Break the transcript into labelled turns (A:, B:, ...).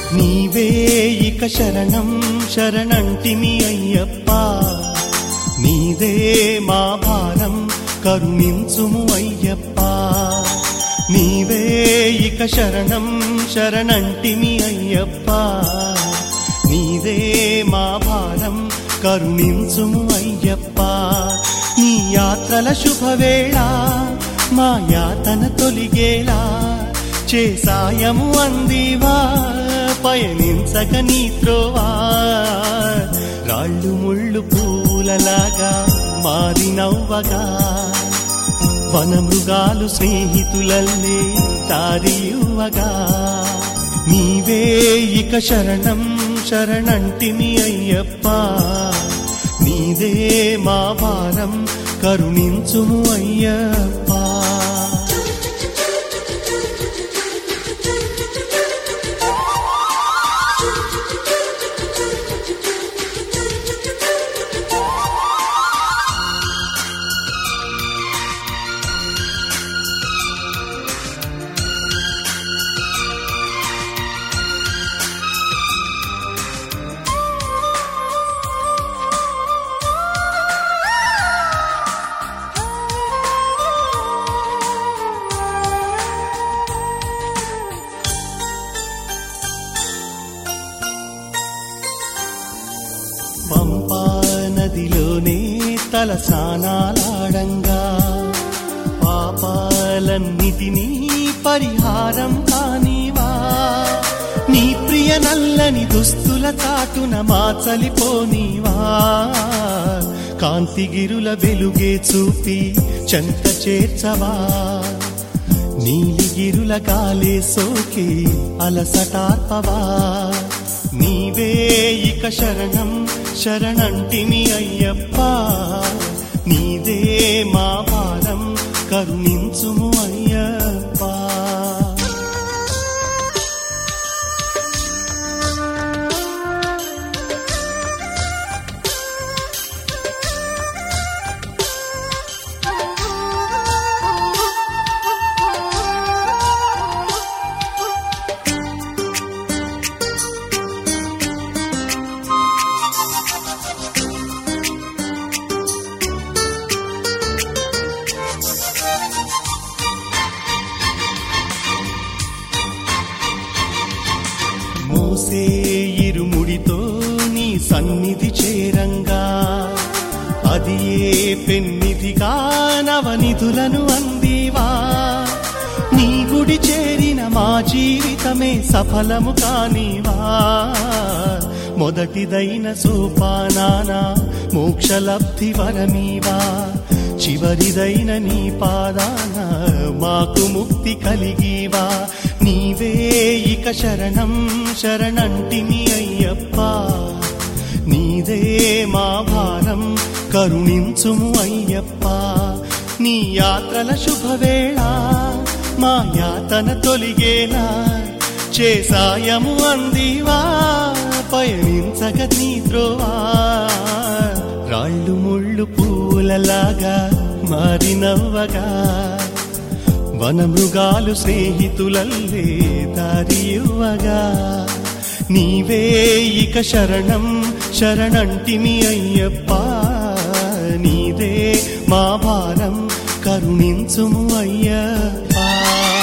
A: నీవే ఇక శరణం శరణంటిమి అయ్యప్ప నీదే మా భారం కరుణించుము అయ్యప్ప నీవే ఇక శరణం శరణంటిమి అయ్యప్ప నీదే మా భారం కరుణించుము అయ్యప్ప ఈ యాత్రల శుభవేళ మా యాతన తొలిగేలా చేసాయము అందివా పయనించక నీ త్రోవా రాళ్ళు ముళ్ళు పూలలాగా మారినవ్వగా వనమృగాలు స్నేహితులల్లే దారియువగా నీవే ఇక శరణం శరణంటిని అయ్యప్ప నీదే మా భారం కరుణించుము అయ్యప్ప పంపా నదిలోనే తల స్నానాలాడంగా పాపాలన్నిటినీ పరిహారం కానివా నీ ప్రియ నల్లని దుస్తుల చాటున మాచలిపోనివా కాంతిగిరుల వెలుగే చూపి చెంత చేర్చవా నీలిగిరుల గాలే సోకి అలసటార్పవా నీవే ఇక శరణం శరణంటిని అయ్యప్ప నీదే మా భారం కరుణించుము అయ్యప్ప మోసే ఇరుముడితో నీ సన్నిధి చేరంగా అది ఏ పెన్నిధిగా నవనిధులను అందివా నీ గుడి చేరిన మా జీవితమే సఫలము కానివా మొదటిదైన సోపానాన మోక్షలబ్ధి వరమీవా చివరిదైన నీ పాదాన మాకు ముక్తి కలిగివా నీవే ఇక శరణం శరణంటిని అయ్యప్ప నీదే మా భారం కరుణించుము అయ్యప్ప నీ యాత్రల శుభవేళ మా యాతన తొలిగేలా చేసాయము అందివా పయనించగ నీ త్రోవా రాళ్ళు ముళ్ళు పూలలాగా మారినవ్వగా వనమృగాలు స్నేహితులల్లే దారియువగా నీవే ఇక శరణం శరణంటిని అయ్యప్ప నీదే మా భారం కరుణించుము అయ్యప్ప